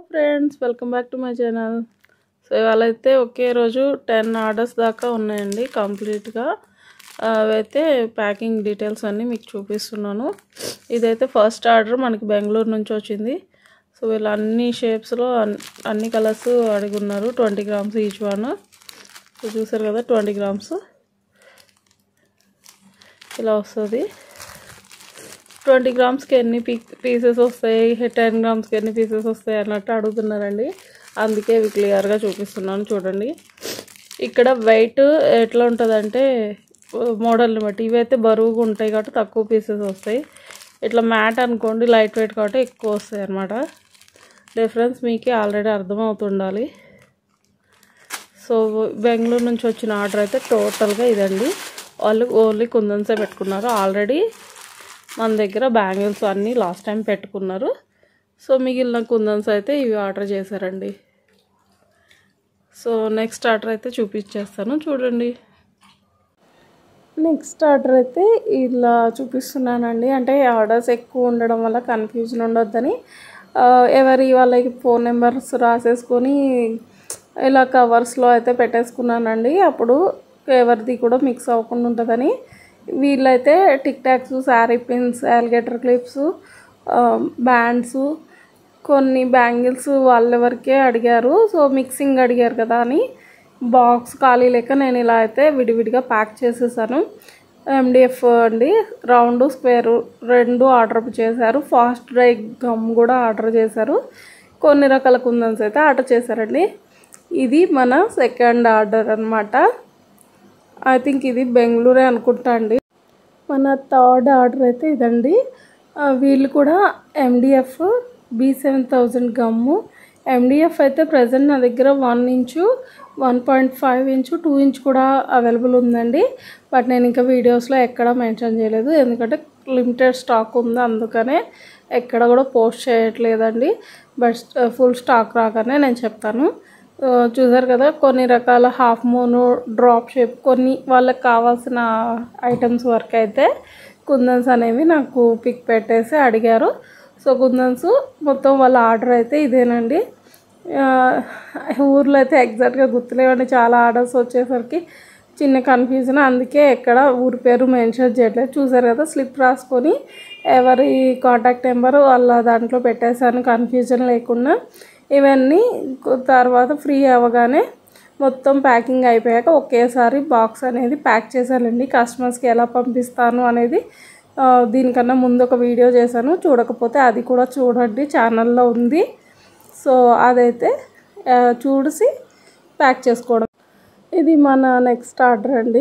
friends welcome back to my channel so ఇవాళ అయితే ఒకే రోజు టెన్ ఆర్డర్స్ దాకా ఉన్నాయండి కంప్లీట్గా అవైతే ప్యాకింగ్ డీటెయిల్స్ అన్నీ మీకు చూపిస్తున్నాను ఇదైతే ఫస్ట్ ఆర్డర్ మనకి బెంగళూరు నుంచి వచ్చింది సో వీళ్ళు అన్ని షేప్స్లో అన్ని కలర్స్ అడుగున్నారు twenty grams each one so చూసారు కదా ట్వంటీ గ్రామ్స్ ఇలా వస్తుంది ట్వంటీ గ్రామ్స్కి ఎన్ని పీ పీసెస్ వస్తాయి టెన్ గ్రామ్స్కి ఎన్ని పీసెస్ వస్తాయి అన్నట్టు అడుగుతున్నారండి అందుకే ఇవి క్లియర్గా చూపిస్తున్నాను చూడండి ఇక్కడ వెయిట్ ఎట్లా ఉంటుందంటే మోడల్ని బట్టి ఇవైతే బరువుగా ఉంటాయి కాబట్టి తక్కువ పీసెస్ వస్తాయి ఇట్లా మ్యాట్ అనుకోండి లైట్ వెయిట్ కాబట్టి ఎక్కువ వస్తాయి అన్నమాట డిఫరెన్స్ మీకే ఆల్రెడీ అర్థమవుతుండాలి సో బెంగళూరు నుంచి వచ్చిన ఆర్డర్ అయితే టోటల్గా ఇదండి వాళ్ళు ఓన్లీ కుందన్సే పెట్టుకున్నారు ఆల్రెడీ మన దగ్గర బ్యాంగిల్స్ అన్నీ లాస్ట్ టైం పెట్టుకున్నారు సో మిగిలిన కుందన్స్ అయితే ఇవి ఆర్డర్ చేశారండి సో నెక్స్ట్ ఆర్డర్ అయితే చూపించేస్తాను చూడండి నెక్స్ట్ ఆర్డర్ అయితే ఇలా చూపిస్తున్నానండి అంటే ఆర్డర్స్ ఎక్కువ ఉండడం వల్ల కన్ఫ్యూజన్ ఉండొద్దని ఎవరి వాళ్ళకి ఫోన్ నెంబర్స్ రాసేసుకొని ఇలా కవర్స్లో అయితే పెట్టేసుకున్నానండి అప్పుడు ఎవరిది కూడా మిక్స్ అవ్వకుండా ఉంటుందని వీళ్ళైతే tic tacs sari pins alligator clips bands కొన్ని బ్యాంగిల్స్ వాళ్ళెవరికే అడిగారు సో మిక్సింగ్ అడిగారు కదా అని బాక్స్ ఖాళీ లేక నేను ఇలా అయితే విడివిడిగా ప్యాక్ చేసేసాను ఎండిఎఫ్ అండి రౌండ్ స్క్వేర్ రెండు ఆర్డర్ చేశారు ఫాస్ట్ డ్రై గమ్ కూడా ఆర్డర్ చేశారు కొన్ని రకాల కుందన్స్ అయితే ఆర్డర్ చేశారండి ఇది మన సెకండ్ ఆర్డర్ అనమాట ఐ థింక్ ఇది బెంగళూరే అనుకుంటా అండి మన థర్డ్ ఆర్డర్ అయితే ఇదండి వీళ్ళు కూడా MDF B seven thousand gum MDF అయితే ప్రజెంట్ నా దగ్గర one inch one point five inch two inch కూడా అవైలబుల్ ఉందండి బట్ నేను ఇంకా వీడియోస్లో ఎక్కడ మెన్షన్ చేయలేదు ఎందుకంటే లిమిటెడ్ స్టాక్ ఉంది అందుకనే ఎక్కడ కూడా పోస్ట్ చేయట్లేదండి బట్ ఫుల్ స్టాక్ రాగానే నేను చెప్తాను చూసారు కదా కొన్ని రకాల హాఫ్ మూన్ డ్రాప్ షేప్ కొన్ని వాళ్ళకి కావాల్సిన ఐటమ్స్ వరకు అయితే కుందన్స్ అనేవి నాకు పిక్ పెట్టేసి అడిగారు సో కుందన్స్ మొత్తం వాళ్ళ ఆర్డర్ అయితే ఇదేనండి ఊర్లో అయితే ఎగ్జాక్ట్గా గుర్తులేవండి చాలా ఆర్డర్స్ వచ్చేసరికి చిన్న కన్ఫ్యూజన్ అందుకే ఎక్కడ ఊరి పేరు మెన్షన్ చేయట్లేదు చూసారు కదా స్లిప్ రాసుకొని ఎవరి కాంటాక్ట్ నెంబర్ వాళ్ళ దాంట్లో పెట్టేశాను కన్ఫ్యూజన్ లేకుండా ఇవన్నీ తర్వాత ఫ్రీ అవ్వగానే మొత్తం ప్యాకింగ్ అయిపోయాక ఒకేసారి బాక్స్ అనేది ప్యాక్ చేశానండి కస్టమర్స్కి ఎలా పంపిస్తాను అనేది దీనికన్నా ముందు ఒక వీడియో చేశాను చూడకపోతే అది కూడా చూడండి ఛానల్లో ఉంది సో అదైతే చూసి ప్యాక్ చేసుకోవడం ఇది మన నెక్స్ట్ ఆర్డర్ అండి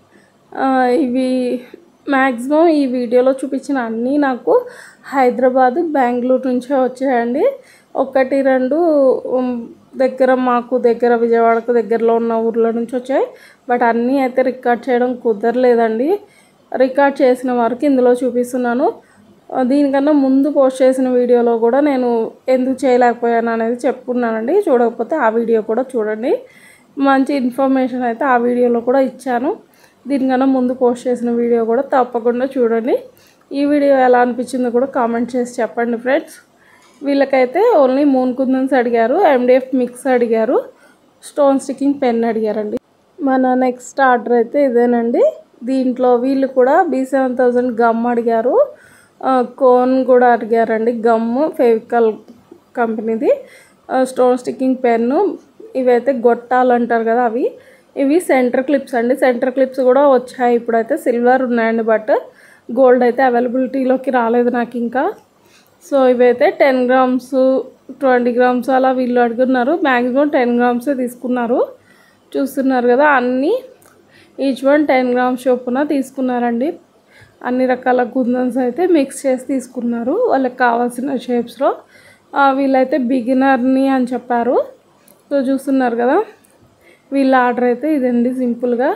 ఇవి మ్యాక్సిమం ఈ వీడియోలో చూపించిన అన్నీ నాకు హైదరాబాద్ బెంగళూరు నుంచే వచ్చాయండి ఒకటి రెండు దగ్గర మాకు దగ్గర విజయవాడకు దగ్గరలో ఉన్న ఊర్ల నుంచి వచ్చాయి బట్ అన్నీ అయితే రికార్డ్ చేయడం కుదరలేదండి రికార్డ్ చేసిన వరకు ఇందులో చూపిస్తున్నాను దీనికన్నా ముందు పోస్ట్ చేసిన వీడియోలో కూడా నేను ఎందుకు చేయలేకపోయాను అనేది చెప్పుకున్నానండి చూడకపోతే ఆ వీడియో కూడా చూడండి మంచి ఇన్ఫర్మేషన్ అయితే ఆ వీడియోలో కూడా ఇచ్చాను దీనికన్నా ముందు పోస్ట్ చేసిన వీడియో కూడా తప్పకుండా చూడండి ఈ వీడియో ఎలా అనిపించిందో కూడా కామెంట్ చేసి చెప్పండి ఫ్రెండ్స్ వీళ్ళకైతే ఓన్లీ మూన్ కుందన్స్ అడిగారు ఎండిఎఫ్ మిక్స్ అడిగారు స్టోన్ స్టికింగ్ పెన్ అడిగారండి మన నెక్స్ట్ ఆర్డర్ అయితే ఇదేనండి దీంట్లో వీళ్ళు కూడా బీ సెవెన్ థౌజండ్ గమ్ అడిగారు కోన్ కూడా అడిగారండి గమ్ము ఫెవికల్ కంపెనీది స్టోన్ స్టిక్కింగ్ పెన్ను ఇవైతే గొట్టాలు అంటారు కదా అవి ఇవి సెంటర్ క్లిప్స్ అండి సెంటర్ క్లిప్స్ కూడా వచ్చాయి ఇప్పుడైతే సిల్వర్ ఉన్నాయండి బట్ గోల్డ్ అయితే అవైలబిలిటీలోకి రాలేదు నాకు ఇంకా సో ఇవైతే టెన్ గ్రామ్స్ ట్వంటీ గ్రామ్స్ అలా వీళ్ళు అడుగున్నారు మ్యాక్సిమం టెన్ గ్రామ్సే తీసుకున్నారు చూస్తున్నారు కదా అన్నీ ఈచ్ వన్ టెన్ గ్రామ్స్ చొప్పున తీసుకున్నారండి అన్ని రకాల కుందన్స్ అయితే మిక్స్ చేసి తీసుకున్నారు వాళ్ళకి కావాల్సిన షేప్స్లో వీళ్ళైతే బిగినర్ని అని చెప్పారు సో చూస్తున్నారు కదా వీళ్ళ ఆర్డర్ అయితే ఇదండి సింపుల్గా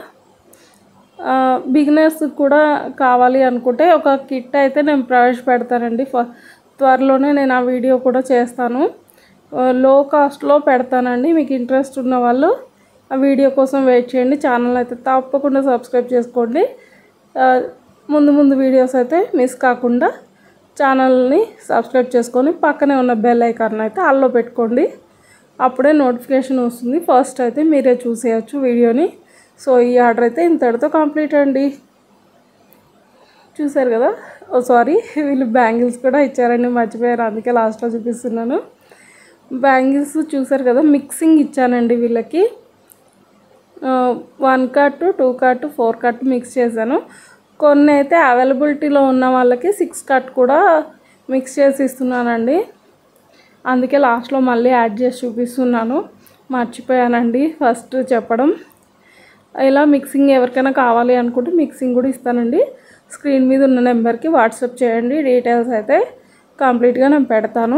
బిగినర్స్ కూడా కావాలి అనుకుంటే ఒక కిట్ అయితే నేను ప్రవేశపెడతానండి త్వరలోనే నేను ఆ వీడియో కూడా చేస్తాను లో కాస్ట్లో పెడతానండి మీకు ఇంట్రెస్ట్ ఉన్న వాళ్ళు ఆ వీడియో కోసం వెయిట్ చేయండి ఛానల్ అయితే తప్పకుండా సబ్స్క్రైబ్ చేసుకోండి ముందు ముందు వీడియోస్ అయితే మిస్ కాకుండా ఛానల్ని సబ్స్క్రైబ్ చేసుకొని పక్కనే ఉన్న బెల్ ఐకాన్ అయితే ఆల్లో పెట్టుకోండి అప్పుడే నోటిఫికేషన్ వస్తుంది ఫస్ట్ అయితే మీరే చూసేయచ్చు వీడియోని సో ఈ ఆర్డర్ అయితే ఇంతటితో కంప్లీట్ అండి చూసారు కదా ఓ సారీ వీళ్ళు బ్యాంగిల్స్ కూడా ఇచ్చారండి మర్చిపోయారు అందుకే లాస్ట్లో చూపిస్తున్నాను బ్యాంగిల్స్ చూసారు కదా మిక్సింగ్ ఇచ్చానండి వీళ్ళకి one cut two cut four cut mix చేశాను కొన్ని అయితే అవైలబిలిటీలో ఉన్న వాళ్ళకి సిక్స్ కట్ కూడా మిక్స్ చేసి ఇస్తున్నానండి అందుకే లాస్ట్లో మళ్ళీ యాడ్ చేసి చూపిస్తున్నాను మర్చిపోయానండి ఫస్ట్ చెప్పడం ఇలా మిక్సింగ్ ఎవరికైనా కావాలి అనుకుంటే మిక్సింగ్ కూడా ఇస్తానండి స్క్రీన్ మీద ఉన్న నెంబర్కి వాట్సాప్ చేయండి డీటెయిల్స్ అయితే కంప్లీట్గా నేను పెడతాను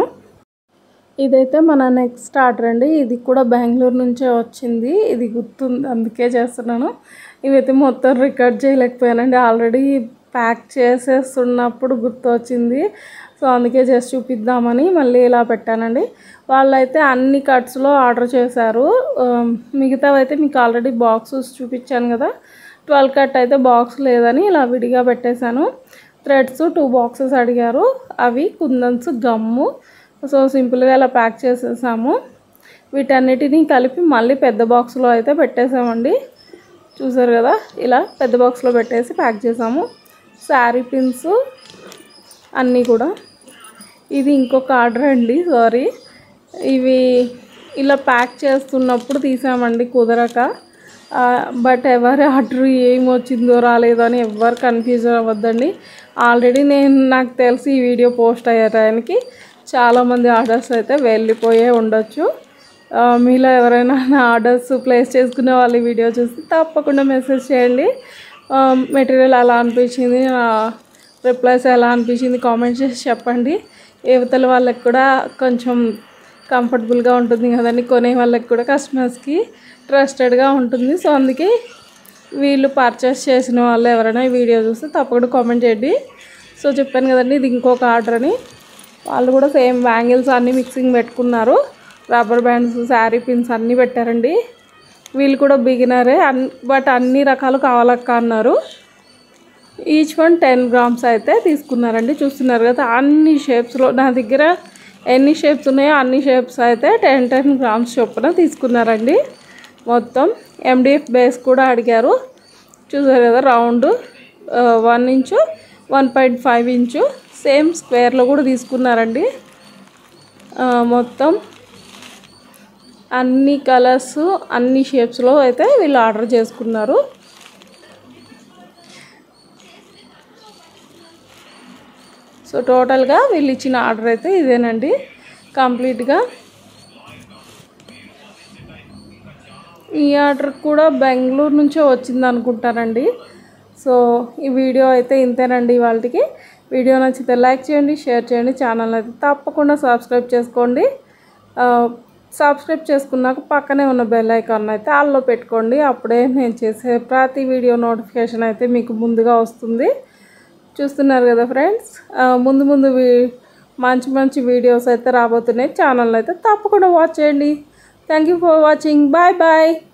ఇదైతే మన నెక్స్ట్ ఆర్డర్ అండి ఇది కూడా బెంగళూరు నుంచే వచ్చింది ఇది గుర్తుంది అందుకే చేస్తున్నాను ఇవైతే మొత్తం రికార్డ్ చేయలేకపోయానండి ఆల్రెడీ ప్యాక్ చేసేస్తున్నప్పుడు గుర్తు వచ్చింది సో అందుకే జస్ట్ చూపిద్దామని మళ్ళీ ఇలా పెట్టానండి వాళ్ళైతే అన్ని కట్స్లో ఆర్డర్ చేశారు మిగతావి అయితే మీకు ఆల్రెడీ బాక్సెస్ చూపించాను కదా ట్వెల్వ్ కట్ అయితే బాక్స్ లేదని ఇలా విడిగా పెట్టేశాను థ్రెడ్స్ టూ బాక్సెస్ అడిగారు అవి కుందన్స్ గమ్ము సో సింపుల్గా ఇలా ప్యాక్ చేసేసాము వీటన్నిటిని కలిపి మళ్ళీ పెద్ద బాక్స్లో అయితే పెట్టేసామండి చూసారు కదా ఇలా పెద్ద బాక్స్లో పెట్టేసి ప్యాక్ చేసాము శారీ పిన్స్ అన్నీ కూడా ఇది ఇంకొక ఆర్డర్ అండి సారీ ఇవి ఇలా ప్యాక్ చేస్తున్నప్పుడు తీసామండి కుదరక బట్ ఎవరి ఆర్డర్ ఏం వచ్చిందో రాలేదో అని ఎవరు కన్ఫ్యూజ్ అవ్వద్దండి ఆల్రెడీ నేను నాకు తెలిసి ఈ వీడియో పోస్ట్ అయ్యే టైంకి చాలామంది ఆర్డర్స్ అయితే వెళ్ళిపోయే ఉండొచ్చు ఆ, మీలో ఎవరైనా నా ఆర్డర్స్ ప్లేస్ చేసుకునే వాళ్ళు ఈ వీడియో చూసి తప్పకుండా మెసేజ్ చేయండి మెటీరియల్ ఎలా అనిపించింది నా రిప్లైస్ ఎలా అనిపించింది కామెంట్ చేసి చెప్పండి యువతల వాళ్ళకి కూడా కొంచెం కంఫర్టబుల్గా ఉంటుంది కదండి కొనే వాళ్ళకి కూడా కస్టమర్స్కి ట్రస్టెడ్గా ఉంటుంది సో అందుకే వీళ్ళు పర్చేస్ చేసిన వాళ్ళు ఎవరైనా ఈ వీడియో చూస్తే తప్పకుండా కామెంట్ చేయండి సో చెప్పాను కదండి ఇది ఇంకొక ఆర్డర్ అని వాళ్ళు కూడా సేమ్ బ్యాంగిల్స్ అన్నీ మిక్సింగ్ పెట్టుకున్నారు రబ్బర్ బ్యాండ్స్ శారీ పిన్స్ అన్నీ పెట్టారండి వీళ్ళు కూడా బిగినరే అన్ బట్ అన్ని రకాలు కావాలక్క అన్నారు ఈచ్ వన్ టెన్ గ్రామ్స్ అయితే తీసుకున్నారండి చూస్తున్నారు కదా అన్ని షేప్స్లో నా దగ్గర ఎన్ని షేప్స్ ఉన్నాయో అన్ని షేప్స్ అయితే టెన్ టెన్ గ్రామ్స్ చొప్పున తీసుకున్నారండి మొత్తం ఎండిఎఫ్ బేస్ కూడా అడిగారు చూసారు కదా round one inch one point five inch same స్క్వేర్లో కూడా తీసుకున్నారండి ఆ, మొత్తం అన్ని కలర్స్ అన్ని షేప్స్లో అయితే వీళ్ళు ఆర్డర్ చేసుకున్నారు సో టోటల్గా వీళ్ళు ఇచ్చిన ఆర్డర్ అయితే ఇదేనండి కంప్లీట్గా ఈ ఆర్డర్ కూడా బెంగళూరు నుంచే వచ్చింది అనుకుంటానండి సో ఈ వీడియో అయితే ఇంతేనండి వాళ్ళకి వీడియో నచ్చితే లైక్ చేయండి షేర్ చేయండి ఛానల్ అయితే తప్పకుండా సబ్స్క్రైబ్ చేసుకోండి ఆ, సబ్స్క్రైబ్ చేసుకున్నాక పక్కనే ఉన్న బెల్ ఐకాన్ అయితే ఆల్లో పెట్టుకోండి అప్పుడే నేను చేసే ప్రతి వీడియో నోటిఫికేషన్ అయితే మీకు ముందుగా వస్తుంది చూస్తున్నారు కదా ఫ్రెండ్స్ ఆ, ముందు ముందు వీ- మంచి మంచి వీడియోస్ అయితే రాబోతున్నాయి ఛానల్ అయితే తప్పకుండా వాచ్ చేయండి thank you for watching bye bye